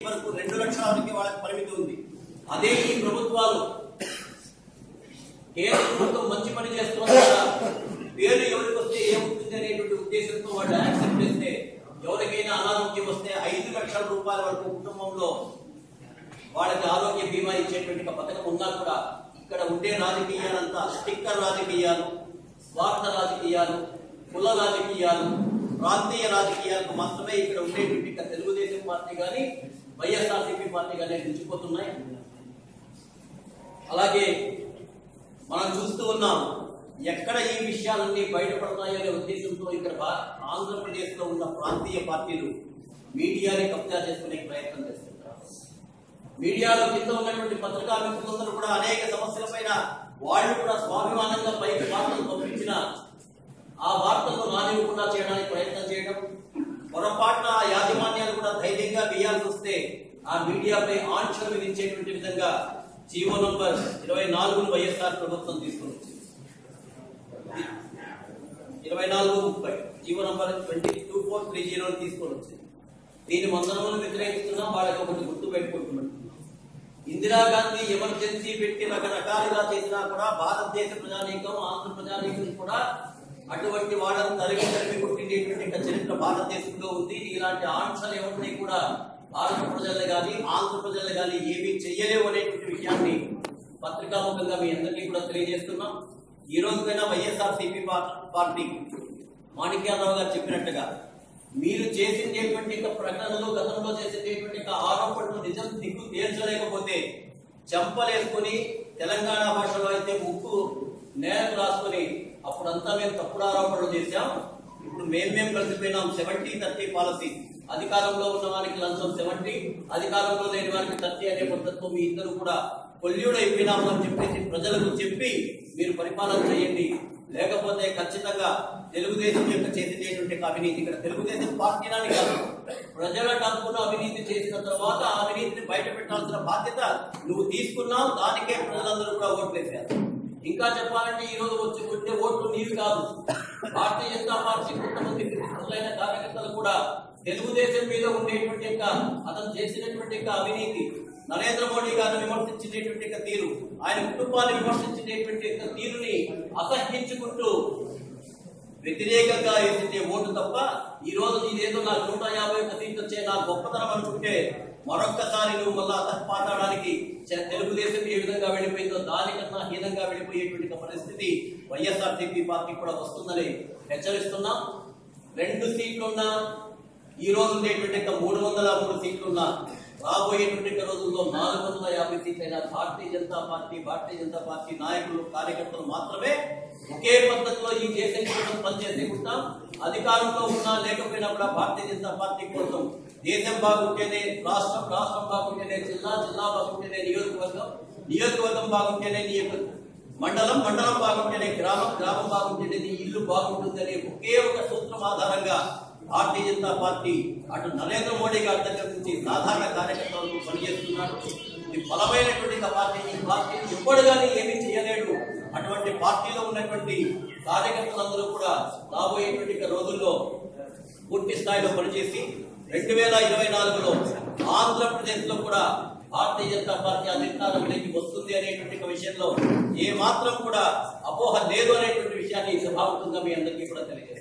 వరకు రెండు లక్షల వరకు వాళ్ళకి పరిమితి ఉంది అదే ఈ ప్రభుత్వాలు కేంద్ర ప్రభుత్వం మంచి పని చేస్తుంది కదా పేరు ఎవరికి వస్తే ఏమవుతుంది అనేటువంటి ఉద్దేశంతో వాళ్ళు యాక్సెప్ట్ చేస్తే ఎవరికైనా అనారోగ్యం వస్తే ఐదు లక్షల రూపాయల వరకు కుటుంబంలో వాళ్ళకి ఆరోగ్య బీమా ఇచ్చేటువంటి ఒక పథకం ఉన్నా కూడా ఇక్కడ ఉండే రాజకీయాలంతా స్టిక్కర్ రాజకీయాలు స్వార్థ రాజకీయాలు కుల రాజకీయాలు ప్రాంతీయ రాజకీయాలకు మాత్రమే ఇక్కడ ఉండేటువంటి ఇక తెలుగుదేశం పార్టీ కానీ వైఎస్ఆర్సీపీ పార్టీ కానీ నిలిచిపోతున్నాయి అలాగే మనం చూస్తూ ఉన్నాం ఎక్కడ ఈ విషయాలన్నీ బయటపడతాయో అనే ఉద్దేశంతో ఇక్కడ భా- ఆంధ్రప్రదేశ్లో ఉన్న ప్రాంతీయ పార్టీలు మీడియాని కబ్జా చేసుకునే ప్రయత్నం చేస్తున్నారు మీడియాలో కింద ఉన్నటువంటి పత్రికా మిత్రులందరూ కూడా అనేక సమస్యల పైన వాళ్ళు కూడా స్వాభిమానంగా పైకి వార్తలు పంపించిన ఆ వార్తలను రానివ్వకుండా చేయడానికి ప్రయత్నం చేయడం పొరపాటున ఆ యాజమాన్యాలు కూడా ధైర్యంగా వేయాల్సి వస్తే ఆ మీడియాపై ఆంక్షలు విధించేటువంటి విధంగా జీవో నంబర్ ఇరవై నాలుగును వైఎస్ఆర్ ప్రభుత్వం తీసుకుని వచ్చింది ఇరవై నాలుగు ముప్పై GO number twenty two four three zero తీసుకొని వచ్చింది దీని మందనమును వ్యతిరేకిస్తున్నాం వాళ్ళకి ఒకటి గుర్తు పెట్టుకుంటున్నాం ఇందిరాగాంధీ ఎమర్జెన్సీ పెట్టి రకరకాలుగా చేసినా కూడా భారతదేశ ప్రజానీకం ఆంధ్ర ప్రజానీకం కూడా అటువంటి వాళ్ళని తరిమి తరిమి కొట్టిండేటువంటి ఒక చరిత్ర భారతదేశంలో ఉంది ఇలాంటి ఆంక్షలు ఎవరిని కూడా భారత ప్రజలు కానీ ఆంధ్ర ప్రజలు కానీ ఏమీ చెయ్యలేవు అనేటువంటి విషయాన్ని పత్రికాముఖంగా మీ అందరికీ కూడా తెలియజేస్తున్నాం ఈ రోజుకైనా వైఎస్ఆర్ సిపి పార్టీ మాణిక్యాలరావు గారు చెప్పినట్టుగా మీరు చేసినటువంటి యొక్క ప్రకటనలు గతంలో చేసినటువంటి యొక్క ఆరోపణలు నిజం దిక్కు తీర్చలేకపోతే చంపలేసుకుని తెలంగాణ భాషలో అయితే ముక్కు నేలకు రాసుకొని అప్పుడంతా మేము తప్పుడు ఆరోపణలు చేశాం ఇప్పుడు మేము మేము కలిసిపోయినాం సెవెంటీ థర్టీ పాలసీ అధికారంలో ఉన్న వారికి లంచం సెవెంటీ అధికారంలో లేని వారికి థర్టీ అనే పద్ధతితో మీ ఇద్దరు కూడా కొల్యూడ్ అయిపోయినాము అని చెప్పేసి ప్రజలకు చెప్పి మీరు పరిపాలన చేయండి లేకపోతే ఖచ్చితంగా తెలుగుదేశం యొక్క చేసేటటువంటి అవినీతి ఇక్కడ తెలుగుదేశం పార్టీనాని కాదు ప్రజల డబ్బును అవినీతి చేసిన తర్వాత ఆ అవినీతిని బయట పెట్టాల్సిన బాధ్యత నువ్వు తీసుకున్నావు దానికే ప్రజలందరూ కూడా ఓట్లు వేశారు ఇంకా చెప్పాలంటే ఈ రోజు వచ్చి కొట్టే ఓట్లు నీవి కాదు భారతీయ జనతా పార్టీ కొంతమంది ప్రజలైన కార్యకర్తలు కూడా తెలుగుదేశం మీద ఉండేటువంటి యొక్క అతను చేసినటువంటి యొక్క అవినీతి నరేంద్ర మోడీ గారిని విమర్శించినటువంటి యొక్క తీరు ఆయన కుటుంబాన్ని విమర్శించినటువంటి యొక్క తీరుని అసహించుకుంటూ వ్యతిరేకంగా వేసిందే ఓటు తప్ప ఈ రోజు ఇదేదో నాకు నూట యాభై ఒక్క సీట్లు వచ్చే నా గొప్పతనం అనుకుంటే మరొక్కసారి నువ్వు మళ్ళా పాతాడానికి తెలుగుదేశం ఏ విధంగా వెళ్ళిపోయిందో దానికన్నా హీనంగా వెళ్ళిపోయేటువంటి ఒక పరిస్థితి వైఎస్ఆర్ పార్టీ కూడా వస్తుందని హెచ్చరిస్తున్నాం రెండు సీట్లున్నా ఈ రోజు ఉండేటువంటి యొక్క మూడు వందల మూడు సీట్లున్నా రాబోయేటువంటి యొక్క రోజుల్లో నాలుగు వందల యాభై సీట్లైన భారతీయ జనతా పార్టీ భారతీయ జనతా పార్టీ నాయకులు కార్యకర్తలు మాత్రమే ఒకే పద్ధతిలో ఈ దేశం కోసం పనిచేసి ఉంటాం అధికారంలో ఉన్నా లేకపోయినా కూడా భారతీయ జనతా పార్టీ కోసం దేశం బాగుంటేనే రాష్ట్రం రాష్ట్రం బాగుంటేనే జిల్లా జిల్లా బాగుంటేనే నియోజకవర్గం నియోజకవర్గం బాగుంటేనే నియోజక మండలం మండలం బాగుంటేనే గ్రామం గ్రామం బాగుంటేనే నీ ఇల్లు బాగుంటుందనే ఒకే ఒక సూత్రం ఆధారంగా భారతీయ జనతా పార్టీ అటు నరేంద్ర మోడీ గారి దగ్గర నుంచి సాధారణ కార్యకర్తలకు పనిచేస్తున్నాడు ఇది బలమైనటువంటి ఒక పార్టీ ఈ పార్టీ ఎప్పుడు కానీ ఏమీ చేయలేడు అటువంటి పార్టీలో ఉన్నటువంటి కార్యకర్తలందరూ కూడా రాబోయేటువంటి ఒక రోజుల్లో పూర్తి స్థాయిలో పనిచేసి రెండు వేల ఇరవై నాలుగులో ఆంధ్రప్రదేశ్ లో కూడా భారతీయ జనతా పార్టీ అధికారంలోకి వస్తుంది అనేటువంటి ఒక విషయంలో ఏ మాత్రం కూడా అపోహ లేదు అనేటువంటి విషయాన్ని సభాముఖంగా మీ అందరికీ కూడా తెలియజేస్తాను